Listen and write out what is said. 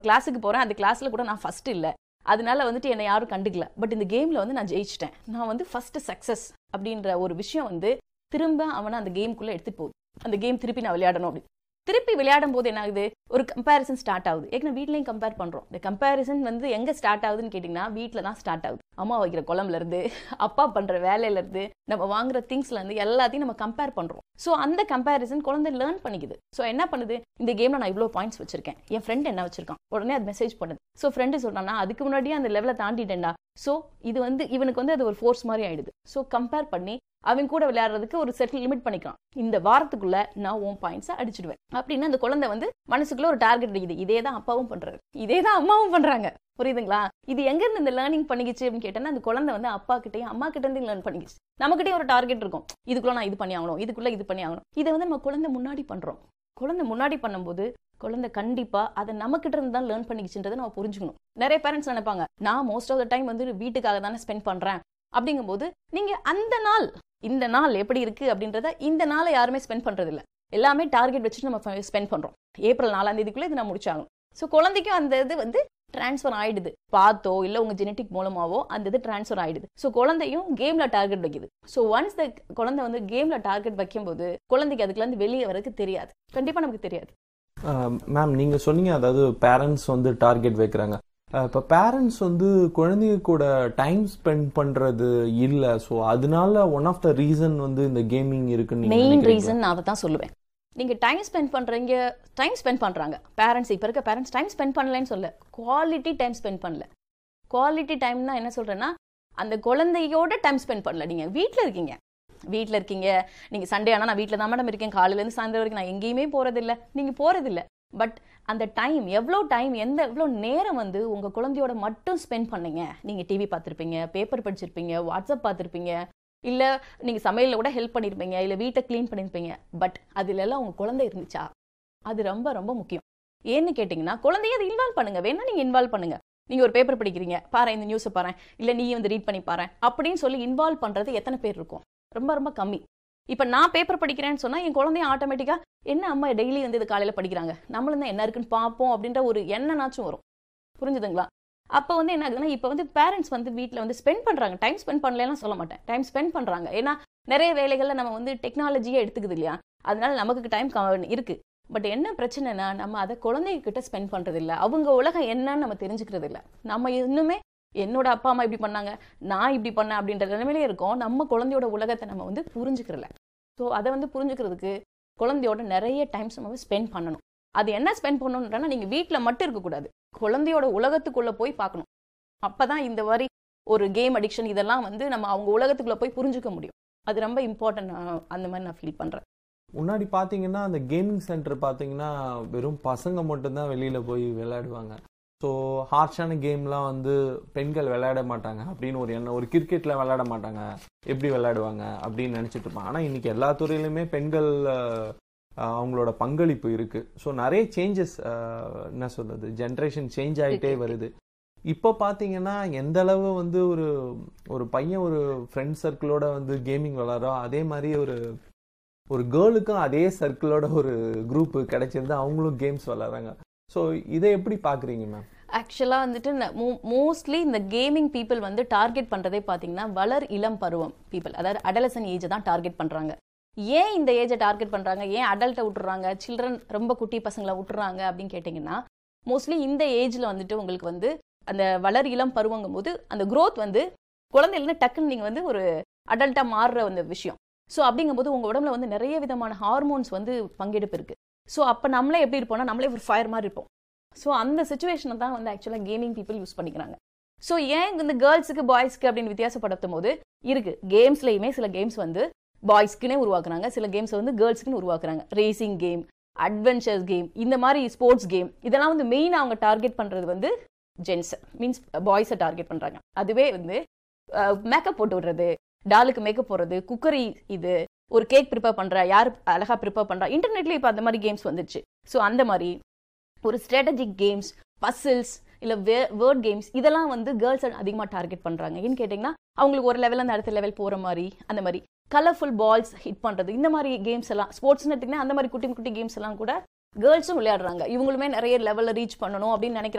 கிளாஸுக்கு போறேன் அந்த கிளாஸ்ல கூட நான் ஃபர்ஸ்ட் இல்ல அதனால வந்துட்டு என்னை யாரும் கண்டுக்கல பட் இந்த கேம்ல வந்து நான் ஜெயிச்சிட்டேன் நான் வந்து ஃபர்ஸ்ட் சக்சஸ் அப்படின்ற ஒரு விஷயம் வந்து திரும்ப அவனை அந்த கேம்குள்ள எடுத்துட்டு போகுது அந்த கேம் திருப்பி நான் விளையாடணும் அப்படி திருப்பி விளையாடும் போது என்ன ஆகுது ஒரு கம்பேரிசன் ஸ்டார்ட் ஆகுது ஏன்னா வீட்லயும் கம்பேர் பண்றோம் இந்த கம்பேரிசன் வந்து எங்க ஸ்டார்ட் ஆகுதுன்னு கேட்டிங்கன்னா வீட்டில் தான் ஸ்டார்ட் ஆகுது அம்மா வைக்கிற குழம்புல இருந்து அப்பா பண்ற வேலையில இருந்து நம்ம வாங்குற திங்ஸ்ல இருந்து எல்லாத்தையும் நம்ம கம்பேர் பண்றோம் ஸோ அந்த கம்பேரிசன் குழந்தை லேர்ன் பண்ணிக்குது ஸோ என்ன பண்ணுது இந்த கேம்ல நான் இவ்வளோ பாயிண்ட்ஸ் வச்சிருக்கேன் என் ஃப்ரெண்ட் என்ன வச்சிருக்கான் உடனே அது மெசேஜ் பண்ணுது ஸோ ஃப்ரெண்டு சொல்றானா அதுக்கு முன்னாடியே அந்த லெவலை தாண்டிட்டேன்டா ஸோ இது வந்து இவனுக்கு வந்து அது ஒரு ஃபோர்ஸ் மாதிரி ஆயிடுது ஸோ கம்பேர் பண்ணி அவன் கூட விளையாடுறதுக்கு ஒரு செட்டில் லிமிட் பண்ணிக்கலாம் இந்த வாரத்துக்குள்ள நான் உன் பாயிண்ட்ஸை அடிச்சிடுவேன் அப்படின்னு அந்த குழந்தை வந்து மனசுக்குள்ள ஒரு டார்கெட் அடிக்குது இதே தான் அப்பாவும் பண்றாரு இதே தான் அம்மாவும் பண்றாங்க புரியுதுங்களா இது எங்க இருந்து இந்த லேர்னிங் பண்ணிக்கிச்சு அப்படின்னு கேட்டேன்னா அந்த குழந்தை வந்து அப்பா கிட்டயும் அம்மா கிட்ட இருந்து லேர்ன் பண்ணிக்கிச்சு நம்மகிட்டயும் ஒரு டார்கெட் இருக்கும் இதுக்குள்ள நான் இது பண்ணி ஆகணும் இதுக்குள்ள இது பண்ணி ஆகணும் இதை வந்து நம்ம குழந்தை முன்னாடி பண்றோம் குழந்தை முன்னாடி பண்ணும்போது குழந்தை கண்டிப்பா அதை நம்ம கிட்ட இருந்து தான் லேர்ன் பண்ணிக்கிச்சுன்றதை நம்ம புரிஞ்சுக்கணும் நிறைய பேரண்ட்ஸ் நினைப்பாங்க நான் மோஸ்ட் ஆஃப் த டைம் வந்து வீட்டுக்காக தானே ஸ்பெண்ட் பண்றேன் அப்படிங்கும்போது நீங்க அந்த நாள் இந்த நாள் எப்படி இருக்கு அப்படின்றத இந்த நாளை யாருமே ஸ்பெண்ட் பண்றது இல்ல எல்லாமே டார்கெட் வச்சுட்டு நம்ம ஸ்பெண்ட் பண்றோம் ஏப்ரல் நாலாம் தேதிக்குள்ள இது நான் முடிச்சாகணும் ஸோ குழந்தைக்கும் அந்த இது வந்து டிரான்ஸ்ஃபர் ஆயிடுது பார்த்தோ இல்ல உங்க ஜெனட்டிக் மூலமாவோ அந்த இது டிரான்ஸ்ஃபர் ஆயிடுது ஸோ குழந்தையும் கேம்ல டார்கெட் வைக்குது ஸோ ஒன்ஸ் த குழந்தை வந்து கேம்ல டார்கெட் வைக்கும்போது குழந்தைக்கு அதுக்குள்ள இருந்து வெளியே வரதுக்கு தெரியாது கண்டிப்பா நமக்கு தெரியாது மேம் நீங்க சொன்னீங்க அதாவது பேரண்ட்ஸ் வந்து டார்கெட் வைக்கிறாங்க அஹ் இப்ப பேரண்ட்ஸ் வந்து குழந்தைங்க கூட டைம் ஸ்பெண்ட் பண்றது இல்ல சோ அதனால ஒன் ஆஃப் த ரீசன் வந்து இந்த கேமிங் இருக்குன்னு நீங்க மெயின் நினைக்கிறீங்களா? ரீசன் நான் அதை தான் சொல்லுவேன் நீங்க டைம் ஸ்பெண்ட் பண்றீங்க டைம் ஸ்பெண்ட் பண்றாங்க பேரண்ட்ஸ் இப்ப இருக்க பேரண்ட்ஸ் டைம் ஸ்பெண்ட் பண்ணலன்னு சொல்ல குவாலிட்டி டைம் ஸ்பெண்ட் பண்ணல குவாலிட்டி டைம்னா என்ன சொல்றேன்னா அந்த குழந்தையோட டைம் ஸ்பெண்ட் பண்ணல நீங்க வீட்ல இருக்கீங்க வீட்ல இருக்கீங்க நீங்க சண்டே ஆனா நான் வீட்ல தான் மேடம் இருக்கேன் காலையில இருந்து சாயந்தரம் வரைக்கும் நான் எங்கேயுமே போறதில்ல நீங்க போறதில்ல பட் அந்த டைம் எவ்வளோ டைம் எந்த எவ்வளோ நேரம் வந்து உங்க குழந்தையோட மட்டும் ஸ்பெண்ட் பண்ணீங்க நீங்க டிவி பார்த்திருப்பீங்க பேப்பர் படிச்சிருப்பீங்க வாட்ஸ்அப் பார்த்திருப்பீங்க இல்ல நீங்க சமையல்ல கூட ஹெல்ப் பண்ணிருப்பீங்க இல்ல வீட்டை க்ளீன் பண்ணிருப்பீங்க பட் அதுல எல்லாம் உங்க குழந்தை இருந்துச்சா அது ரொம்ப ரொம்ப முக்கியம் ஏன்னு கேட்டிங்கன்னா குழந்தைய அதை இன்வால்வ் பண்ணுங்க வேணா நீங்க இன்வால்வ் பண்ணுங்க நீங்க ஒரு பேப்பர் படிக்கிறீங்க பாரு இந்த நியூஸை பாரு இல்ல நீ வந்து ரீட் பண்ணி பாரு அப்படின்னு சொல்லி இன்வால்வ் பண்றது எத்தனை பேர் இருக்கும் ரொம்ப ரொம்ப கம்மி இப்ப நான் பேப்பர் படிக்கிறேன்னு சொன்னா என் குழந்தைய ஆட்டோமேட்டிக்கா என்ன அம்மா டெய்லி வந்து இது காலையில படிக்கிறாங்க நம்மளும் தான் என்ன இருக்குன்னு பார்ப்போம் அப்படின்ற ஒரு எண்ணனாச்சும் வரும் புரிஞ்சுதுங்களா அப்போ வந்து என்ன ஆகுதுன்னா இப்போ வந்து பேரண்ட்ஸ் வந்து வீட்டில் வந்து ஸ்பெண்ட் பண்ணுறாங்க டைம் ஸ்பெண்ட் பண்ணலாம் சொல்ல மாட்டேன் டைம் ஸ்பெண்ட் பண்ணுறாங்க ஏன்னா நிறைய வேலைகளில் நம்ம வந்து டெக்னாலஜியே எடுத்துக்குது இல்லையா அதனால நமக்கு டைம் இருக்கு பட் என்ன பிரச்சனைனா நம்ம அதை குழந்தைகிட்ட ஸ்பெண்ட் பண்றது இல்ல அவங்க உலகம் என்னன்னு நம்ம தெரிஞ்சுக்கிறது இல்ல நம்ம இன்னுமே என்னோட அப்பா அம்மா இப்படி பண்ணாங்க நான் இப்படி பண்ணேன் அப்படின்ற நிலைமையிலே இருக்கோம் நம்ம குழந்தையோட உலகத்தை நம்ம வந்து புரிஞ்சுக்கிறல ஸோ அதை வந்து புரிஞ்சுக்கிறதுக்கு குழந்தையோட நிறைய டைம்ஸ் நம்ம ஸ்பெண்ட் பண்ணணும் அது என்ன ஸ்பெண்ட் பண்ணணுன்றனா நீங்க வீட்டில் மட்டும் இருக்கக்கூடாது குழந்தையோட உலகத்துக்குள்ள போய் பார்க்கணும் அப்பதான் இந்த மாதிரி ஒரு கேம் அடிக்ஷன் இதெல்லாம் வந்து நம்ம அவங்க உலகத்துக்குள்ள போய் புரிஞ்சுக்க முடியும் அது ரொம்ப இம்பார்ட்டன்ட் அந்த மாதிரி நான் ஃபீல் பண்றேன் முன்னாடி பாத்தீங்கன்னா அந்த கேமிங் சென்டர் பாத்தீங்கன்னா வெறும் பசங்க மட்டும்தான் வெளியில போய் விளையாடுவாங்க ஸோ ஹார்ஷான கேம்லாம் வந்து பெண்கள் விளையாட மாட்டாங்க அப்படின்னு ஒரு எண்ணம் ஒரு கிரிக்கெட்ல விளையாட மாட்டாங்க எப்படி விளையாடுவாங்க அப்படின்னு நினைச்சிட்டு இருப்பாங்க ஆனா இன்னைக்கு எல்லா துறையிலுமே பெண்கள் அஹ், அஹ், அவங்களோட பங்களிப்பு இருக்கு ஸோ நிறைய சேஞ்சஸ் என்ன சொல்றது ஜென்ரேஷன் சேஞ்ச் ஆயிட்டே இருக்கு. வருது இப்போ பாத்தீங்கன்னா எந்த அளவு வந்து ஒரு ஒரு பையன் ஒரு ஃப்ரெண்ட் சர்க்கிளோட வந்து கேமிங் விளாட்றோ அதே மாதிரி ஒரு ஒரு கேர்ளுக்கும் அதே சர்க்கிளோட ஒரு குரூப் கிடைச்சிருந்து அவங்களும் கேம்ஸ் விளாட்றாங்க ஸோ இதை எப்படி பாக்குறீங்க மேம் ஆக்சுவலாக வந்துட்டு மோஸ்ட்லி இந்த கேமிங் பீப்புள் வந்து டார்கெட் பண்ணுறதே பார்த்தீங்கன்னா வளர் இளம் பருவம் பீப்புள் அதாவது அடலசன் ஏஜை தான் டார்கெட் பண்ணுறாங்க ஏன் இந்த ஏஜை டார்கெட் பண்ணுறாங்க ஏன் அடல்ட்டை விட்டுறாங்க சில்ட்ரன் ரொம்ப குட்டி பசங்களை விட்டுறாங்க அப்படின்னு கேட்டிங்கன்னா மோஸ்ட்லி இந்த ஏஜில் வந்துட்டு உங்களுக்கு வந்து அந்த வளர் இளம் பருவங்கும் போது அந்த growth வந்து குழந்தையில டக்குன்னு நீங்கள் வந்து ஒரு அடல்ட்டாக மாறுற அந்த விஷயம் ஸோ அப்படிங்கும்போது உங்கள் உடம்புல வந்து நிறைய விதமான ஹார்மோன்ஸ் வந்து பங்கெடுப்பு இருக்கு ஸோ அப்போ நம்மளே எப்படி இருப்போம்னா நம்மளே ஒரு ஃபயர் மாதிரி இருப்போம் ஸோ அந்த சுச்சுவேஷனை தான் வந்து ஆக்சுவலாக கேமிங் பீப்புள் யூஸ் பண்ணிக்கிறாங்க ஸோ ஏன் இந்த கேர்ள்ஸுக்கு பாய்ஸ்க்கு அப்படின்னு வித்தியாசப்படுத்தும் போது இருக்கு கேம்ஸ்லையுமே சில கேம்ஸ் வந்து பாய்ஸ்க்குனே உருவாக்குறாங்க சில கேம்ஸ் வந்து கேர்ள்ஸ்க்குன்னு உருவாக்குறாங்க ரேசிங் கேம் அட்வென்ச்சர்ஸ் கேம் இந்த மாதிரி ஸ்போர்ட்ஸ் கேம் இதெல்லாம் வந்து மெயின் அவங்க டார்கெட் பண்றது வந்து ஜென்ஸ் மீன்ஸ் பாய்ஸை டார்கெட் பண்றாங்க அதுவே வந்து மேக்கப் போட்டு விடுறது டாலுக்கு மேக்கப் போடுறது குக்கரி இது ஒரு கேக் ப்ரிப்பேர் பண்ற யார் அழகா ப்ரிப்பேர் பண்றா இன்டர்நெட்ல இப்போ அந்த மாதிரி கேம்ஸ் வந்துருச்சு ஸோ அந்த மாதிரி ஒரு ஸ்ட்ராட்டஜிக் கேம்ஸ் பசில்ஸ் இல்ல வேர்ட் கேம்ஸ் இதெல்லாம் வந்து கேர்ள்ஸ் அதிகமாக டார்கெட் பண்றாங்க ஏன்னு கேட்டிங்கன்னா அவங்களுக்கு ஒரு லெவலில் அந்த அடுத்த லெவல் போற மாதிரி அந்த மாதிரி கலர்ஃபுல் பால்ஸ் ஹிட் பண்றது இந்த மாதிரி கேம்ஸ் எல்லாம் ஸ்போர்ட்ஸ்னு எடுத்தீங்கன்னா அந்த மாதிரி குட்டி குட்டி கேம்ஸ் எல்லாம் கூட கேர்ள்ஸும் விளையாடுறாங்க இவங்களுமே நிறைய லெவல்ல ரீச் பண்ணணும் அப்படின்னு நினைக்கிறாங்க